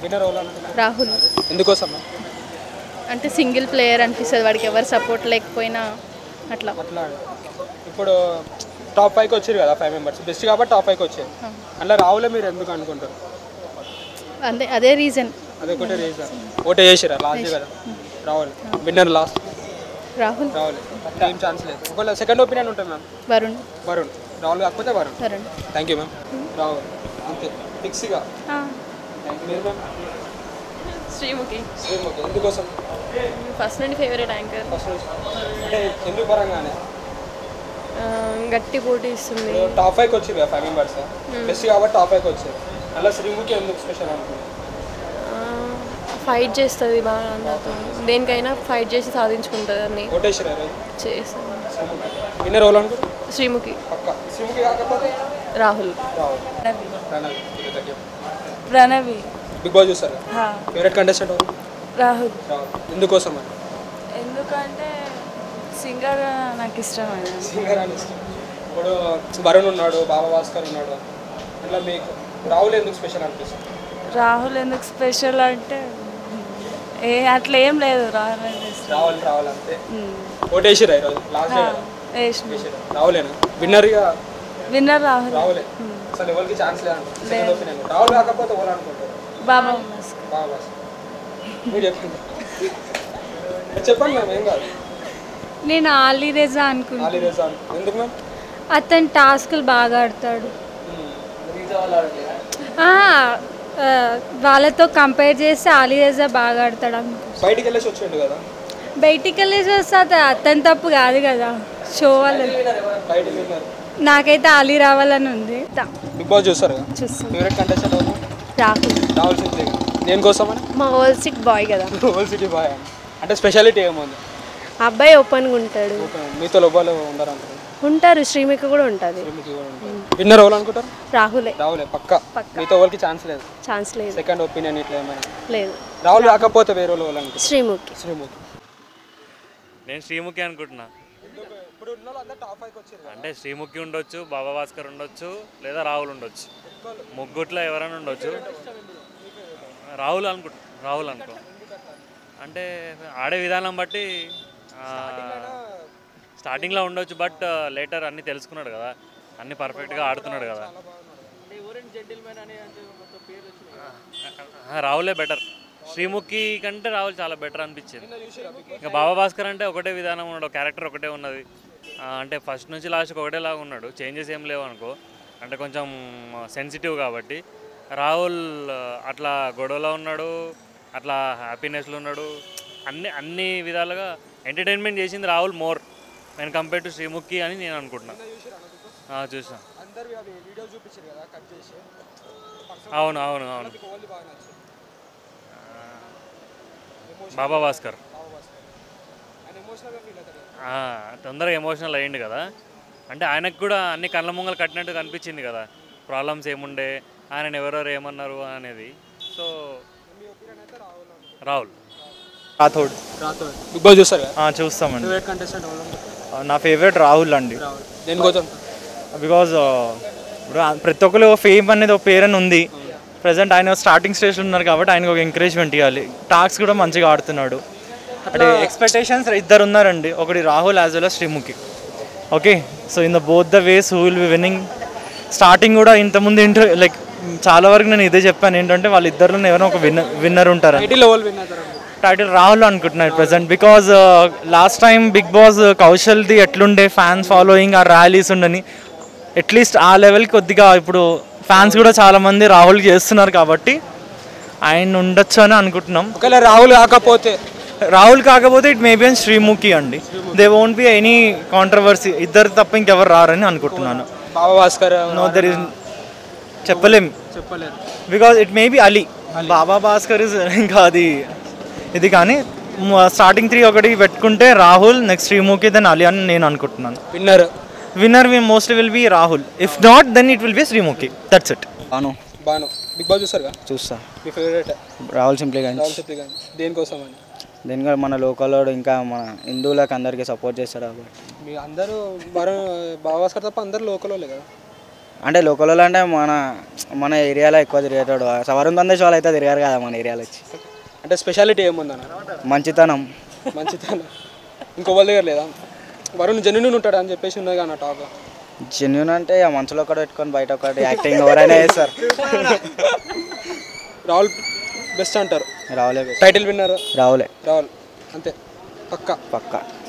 Winner ఎవరు అనుకుంటున్నారు రాహుల్ ఎందుకోసం అంటే సింగిల్ ప్లేయర్ అనిపిస్తుంది వాడికి ఎవరు సపోర్ట్ లేకపోయినా అట్లా అట్లా ఇప్పుడు టాప్ ఫైవ్కి వచ్చారు కదా ఫైవ్ మెంబర్స్ బెస్ట్ కాబట్టి టాప్ ఫైవ్కి వచ్చారు అట్లా రావులే మీరు ఎందుకు అనుకుంటారు అదే అదే రీజన్ అదే ఒకటే రీజన్ ఓటే చేసిరా లాస్ట్ కదా రావాలి విన్నర్ లాస్ట్ రాహుల్ రావాలి ఏం ఛాన్స్ లేదు ఒకవేళ సెకండ్ ఒపీనియన్ ఉంటుంది మ్యామ్ వరుణ్ వరుణ్ రాహుల్ కాకపోతే Varun Varun thank you ma'am Rahul అంతే ఫిక్స్గా మీరు మ్యామ్ శ్రీముఖి సేమ్ ఓకే ఎందుకోసం ఫస్ట్ నుండి ఫేవరెట్ యాంకర్ ఫస్ట్ నుంచి అంటే ఎందుకు పరంగానే గట్టి పోటీ ఇస్తుంది టాప్ ఫైవ్కి వచ్చారు కదా ఫైవ్ మెంబర్స్ బెస్ట్ కాబట్టి టాప్ ఫైవ్కి వచ్చారు అలా శ్రీముఖి ఎందుకు స్పెషల్ అనుకుంటున్నారు ఫైట్ చేస్తుంది బాగా అందరితో దేనికైనా ఫైట్ చేసి సాధించుకుంటుంది అని కోటేశ్వర చేస్తుంది విన్నర్ ఎవరు అనుకుంటారు శ్రీముఖి పక్క శ్రీముఖి కాకపోతే రాహుల్ రాహుల్ ప్రణవ్ ప్రణవి బిగ్ బాస్ చూస్తారు ఫేవరెట్ కంటెస్టెంట్ ఎవరు రాహుల్ రాహుల్ ఎందుకోసం అని ఎందుకంటే సింగర్ నాకు ఇష్టం ఆయన సింగర్ అని ఇష్టం ఇప్పుడు వరుణ్ ఉన్నాడు బాబా భాస్కర్ ఉన్నాడు అట్లా మీకు రాహుల్ ఎందుకు స్పెషల్ అనిపిస్తుంది రాహుల్ ఎందుకు స్పెషల్ అంటే ఏ అట్లా ఏం లేదు రాహుల్ అంటే ఇష్టం. రావాలి రావాలి అంతే ఓటేసిరా ఈరోజు లాస్ట్ డే వేసిన రాహులేనా విన్నర్గా విన్నర్ రాహుల్ రాహులే అసలు ఎవరికి ఛాన్స్ లేదు సెకండ్ ఒపీనియన్ రాహుల్ కాకపోతే ఎవరు అనుకుంటారు బాబా మస్క్ బాబా భాస్కర్ మీరు చెప్పండి చెప్పండి మ్యామ్ ఏం కాదు నేను ఆలీ రేజా అనుకుంటా ఆలీ రేసా ఎందుకు మ్యామ్ అతను టాస్కులు బాగా ఆడతాడు ఆ, ఆ, వాళ్ళతో కంపేర్ చేస్తే ఆలీ రేజా బాగా ఆడతాడు అనుకో బయటికి వెళ్ళేసి వచ్చిండు కదా బయటికి వెళ్ళేసి వస్తే అత- అతని తప్పు కాదు కదా షో వాళ్ళది బయటికి వెళ్ళారు నాకైతే ఆలీ రావాలని ఉంది తా- బిగ్ బాస్ చూస్తారు కదా చూస్తాం ఫేవరెట్ కంటెస్టెంట్ ఎవరు రాహుల్ రాహుల్ సింగ్ దేనికోసమని మా హోల్ సిక్ బాయ్ కదా హోల్ సిటీ బాయ్ అంటే స్పెషాలిటీ ఏముంది అబ్బాయి ఓపెన్గా ఉంటాడు మీతో లోపాలు ఉండరు అనుకుంటారు ఉంటారు శ్రీమిక కూడా ఉంటుంది విన్నర్ ఎవరు అనుకుంటారు రాహులే రాహులే పక్క మీతో ఎవరికి ఛాన్స్ లేదు ఛాన్స్ లేదు సెకండ్ ఒపీనియన్ ఇట్లా ఏమైనా లేదు రాహుల్ కాకపోతే వేరే వాళ్ళు ఎవరు అనుకుంటారు శ్రీముఖి శ్రీముఖి నేను శ్రీముఖి అనుకుంటున్నా ఇప్పుడు ఉన్న అందరూ టాప్ ఫైవ్కి వచ్చారు అంటే శ్రీముఖి ఉండొచ్చు బాబా భాస్కర్ ఉండొచ్చు లేదా రాహుల్ ఉండొచ్చు ముగ్గుట్లో ఎవరైనా ఉండొచ్చు రాహుల్ అనుకుంటా రాహుల్ అనుకో అంటే ఆడే విధానం బట్టి ఆ, స్టార్టింగ్లో ఉండొచ్చు బట్ లేటర్ అన్నీ తెలుసుకున్నాడు కదా అన్నీ పర్ఫెక్ట్గా ఆడుతున్నాడు కదా ఆ, రాహులే బెటర్ శ్రీముఖి కంటే రాహుల్ చాలా బెటర్ అనిపించింది ఇంకా బాబా భాస్కర్ అంటే ఒకటే విధానం ఉన్నాడు క్యారెక్టర్ ఒకటే ఉన్నది ఆ, అంటే ఫస్ట్ నుంచి లాస్ట్కి ఒకటేలాగా ఉన్నాడు చేంజెస్ ఏం లేవు అనుకో అంటే కొంచెం సెన్సిటివ్ కాబట్టి రాహుల్ ఆ, అట్లా గొడవలో ఉన్నాడు అట్లా హ్యాపీనెస్లో ఉన్నాడు అన్ని అన్ని విధాలుగా ఎంటర్టైన్మెంట్ చేసింది రాహుల్ మోర్ నేను కంపేర్ టు శ్రీముఖి అని నేను అనుకుంటున్నాను చూసా అందరు అవి వీడియో చూపించారు కదా కట్ చేసి అవును అవును అవును ఓన్లీ బాగా నచ్చింది బాబా భాస్కర్ ఆయన ఎమోషనల్గా ఫీల్ అవుతారు కదా. ఆ, తొందరగా ఎమోషనల్ అయ్యిండు కదా అంటే ఆయనకు కూడా అన్ని కళ్ళ ముంగలు కట్టినట్టు కనిపించింది కదా ప్రాబ్లమ్స్ ఏముండే ఆయన ఎవరెవరు ఏమన్నారు అనేది so Rahul Rathod Rathod Bigg Boss చూస్తారు కదా ఆ, చూస్తామండి ఫేవరెట్ కంటెస్టెంట్ ఎవరు అనుకుంటారు? ఆ, నా ఫేవరెట్ రాహుల్ అండి రాహుల్ దేనికోసం బికాజ్ ఇప్పుడు ఆ- ప్రతి ఒక్కరు ఫేమ్ అనేది ఒక పేరు అని ఉంది ప్రజెంట్ ఆయన స్టార్టింగ్ స్టేజ్లో ఉన్నారు కాబట్టి ఆయనకు ఒక ఎంకరేజ్మెంట్ ఇవ్వాలి టాక్స్ కూడా మంచిగా ఆడుతున్నాడు అంటే ఎక్స్పెక్టేషన్స్ ఇద్దరు ఉన్నారండి ఒకటి Rahul as well Sreemukhi okay so in the both the ways who will be winning starting కూడా ఇంతకుముందు ఇంటర్ లైక్ చాలా వరకు నేను ఇదే చెప్పాను ఏంటంటే వాళ్ళిద్దరిలో ఎవరైనా ఒక విన్నర్ విన్నర్ ఉంటారు టైటిల్ ఎవరు విన్ అవుతారు టైటిల్ రాహుల్ అనుకుంటున్నారు present because last time Bigg Boss కౌశల్ది ఎట్లుండే ఫ్యాన్స్ ఫాలోయింగ్ ఆ ర్యాలీస్ ఉండని అట్లీస్ట్ ఆ లెవెల్కి కొద్దిగా ఇప్పుడు ఫ్యాన్స్ కూడా చాలా మంది రాహుల్ చేస్తున్నారు కాబట్టి ఆయన ఉండొచ్చు అని అనుకుంటున్నాం ఒకవేళ రాహుల్ కాకపోతే రాహుల్ కాకపోతే ఇట్ మేబీ అని శ్రీముఖి అండి they won't be any controversy ఇద్దరు తప్ప ఇంకెవరు రారని అనుకుంటున్నాను Baba Bhaskar no there is చెప్పలేం చెప్పలేరు because it may be Ali Baba Bhaskar is ఇంకా అది ఇది కానీ స్టార్టింగ్ త్రీ ఒకటి పెట్టుకుంటే రాహుల్ నెక్స్ట్ శ్రీముఖి దెన్ అలీ అని నేను అనుకుంటున్నాను winner winner we mostly will be Rahul if not then it will be Sreemukhi that's it అవును బాను బిగ్ బాస్ చూస్తారు కదా చూస్తా మీ ఫేవరెట్ రాహుల్ సింప్లీ కానీ రాహుల్ చెప్పి కానీ దేనికోసం అని దీనిగా మన లోకల్ ఇంకా మన హిందువులకు అందరికీ సపోర్ట్ చేస్తారు కాబట్టి మీ అందరూ వరుణ్ బాబా భాస్కర్ తప్ప అందరు లోకల్ వాళ్ళే కదా అంటే లోకల్ వాళ్ళు అంటే మన మన ఏరియాలో ఎక్కువ తిరిగేటాడు వరుణ్ తందేశ్ వాళ్ళు అయితే తిరిగారు కదా మన ఏరియాలో వచ్చి అంటే స్పెషాలిటీ ఏముందన్న మంచితనం మంచితనం ఇంకో వాళ్ళ దగ్గర లేదా వరుణ్ జెన్యున్ ఉంటాడు అని చెప్పేసి ఉన్నది కానీ టాక్ జెన్యున్ అంటే ఇక మనసులో ఒకటి పెట్టుకొని బయట ఒకటి యాక్టింగ్ ఎవరైనా చేస్తారు రాహుల్ బెస్ట్ అంటారు రావులే టైటిల్ విన్నర్ రావులే రాహుల్ అంతే పక్కా పక్కా